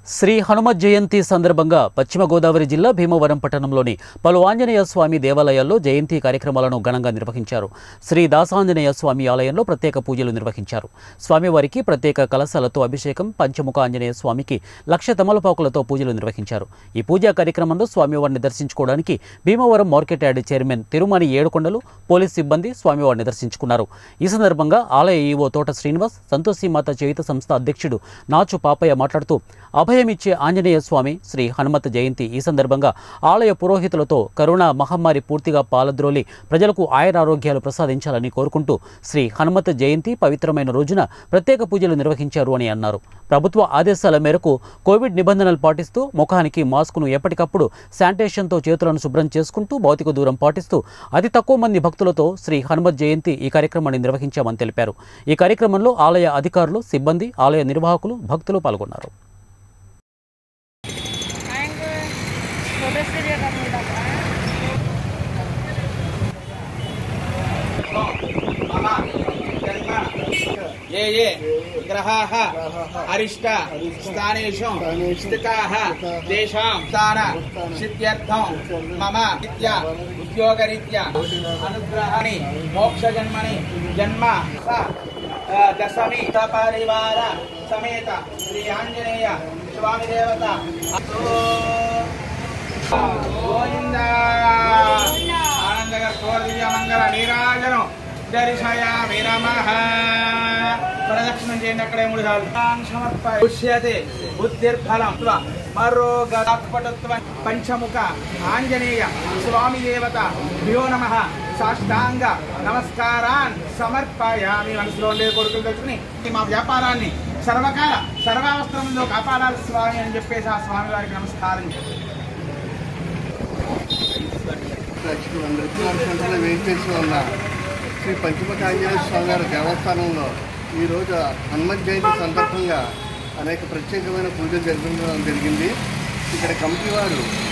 శ్రీ హనుమత్ జయంతి సందర్భంగా పశ్చిమ గోదావరి జిల్లా భీమవరం పట్టణంలోని పలు ఆంజనేయ స్వామి దేవాలయాల్లో జయంతి కార్యక్రమాలను ఘనంగా నిర్వహించారు శ్రీ దాసాంజనేయ స్వామి ఆలయంలో ప్రత్యేక పూజలు నిర్వహించారు స్వామివారికి ప్రత్యేక కలశాలతో అభిషేకం పంచముఖ ఆంజనేయ స్వామికి లక్ష తమలపాకులతో పూజలు నిర్వహించారు ఈ పూజా కార్యక్రమంలో స్వామివారిని దర్శించుకోవడానికి Bhimavaram market yard chairman Thirumani Yedukondalu police సిబ్బంది స్వామివారిని దర్శించుకున్నారు ఈ సందర్భంగా ఆలయ ఈవో తోట శ్రీనివాస్ సంతోషిమాత చేయుత సంస్థ అధ్యక్షుడు నాచు పాపయ్య మాట్లాడుతూ అభయమిచ్చే ఆంజనేయ స్వామి శ్రీ హనుమత్ జయంతి ఈ సందర్భంగా ఆలయ పురోహితులతో కరోనా మహమ్మారి పూర్తిగా పాలద్రోలి ప్రజలకు ఆయురారోగ్యాలు ప్రసాదించాలని కోరుకుంటూ శ్రీ హనుమత్ జయంతి పవిత్రమైన రోజున ప్రత్యేక పూజలు నిర్వహించారు అని అన్నారు ప్రభుత్వ ఆదేశాల మేరకు కోవిడ్ నిబంధనలు పాటిస్తూ ముఖానికి మాస్కును ఎప్పటికప్పుడు శానిటేషన్తో చేతులను శుభ్రం చేసుకుంటూ భౌతిక దూరం పాటిస్తూ అతి తక్కువ మంది భక్తులతో శ్రీ హనుమత్ జయంతి ఈ కార్యక్రమాన్ని నిర్వహించామని తెలిపారు ఈ కార్యక్రమంలో ఆలయ అధికారులు సిబ్బంది ఆలయ నిర్వాహకులు భక్తులు పాల్గొన్నారు అండ్ ఫోటోస్ తీయకుండా ये ये ग्रहाः अरिष्ट स्थानेषु स्थिताः तेषां स्थान सिद्ध्यर्थं मम विद्या उद्योगरीत्या अनुग्रहाणि मोक्षजन्मनि जन्म स अ, दशमी सपरिवार समेत श्री आञ्जनेय स्वामी देवता గోవింద ఆనందగర్ కోర్దివ్య మంగళ నీరాజనం దర్శయామి నమః ప్రదక్షిణం చేయండి అక్కడే మూడు సార్లు సమర్పయ పుష్యతే బుద్ధిర్ఫలం మరోగపటత్వ పంచముఖ ఆంజనేయ స్వామి దేవత భ్యో నమ సాష్టాంగ నమస్కారాన్ సమర్పయామి మనసులో ఉండే కొడుకులు తెచ్చుకుని మా వ్యాపారాన్ని సర్వకాల సర్వావస్థరంలో కాపాడాలి స్వామి అని చెప్పేసి ఆ స్వామి వారికి నమస్కారం ప్రేక్షకులందరికీ వారి సెంటర్లో వేయించేసి ఉన్న శ్రీ పంచముఖ ఆంజనేయ స్వామి వారి దేవస్థానంలో ఈరోజు హనుమత్ జయంతి సందర్భంగా అనేక ప్రత్యేకమైన పూజలు జరిపించడం జరిగింది ఇక్కడ కమిటీ వారు